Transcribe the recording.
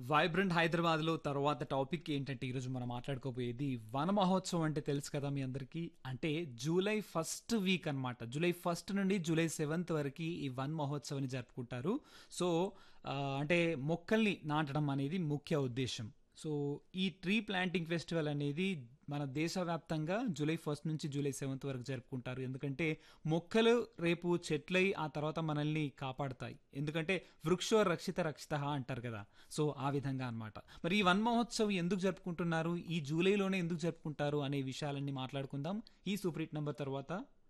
vibrant హైదరాబాద్లో తర్వాత topic ఏంటంటే ఈరోజు మనం మాట్లాడుకోబోయేది వన మహోత్సవం అంటే తెలుసు కదా మీ అందరికీ అంటే జూలై ఫస్ట్ వీక్ అన్నమాట జూలై ఫస్ట్ నుండి జూలై సెవెంత్ వరకు ఈ వన్ మహోత్సవాన్ని జరుపుకుంటారు సో ఆ, అంటే మొక్కల్ని నాటడం అనేది ముఖ్య ఉద్దేశం సో ఈ ట్రీ ప్లాంటింగ్ ఫెస్టివల్ అనేది మన దేశవ్యాప్తంగా జూలై ఫస్ట్ నుంచి జూలై సెవెంత్ వరకు జరుపుకుంటారు ఎందుకంటే మొక్కలు రేపు చెట్లై ఆ తర్వాత మనల్ని కాపాడుతాయి ఎందుకంటే వృక్షో రక్షిత రక్షిత అంటారు కదా సో ఆ విధంగా అన్నమాట మరి ఈ వన్ మహోత్సవ్ ఎందుకు జరుపుకుంటున్నారు ఈ జూలైలోనే ఎందుకు జరుపుకుంటారు అనే విషయాలన్నీ మాట్లాడుకుందాం ఈ సూపర్ హిట్ నంబర్ తర్వాత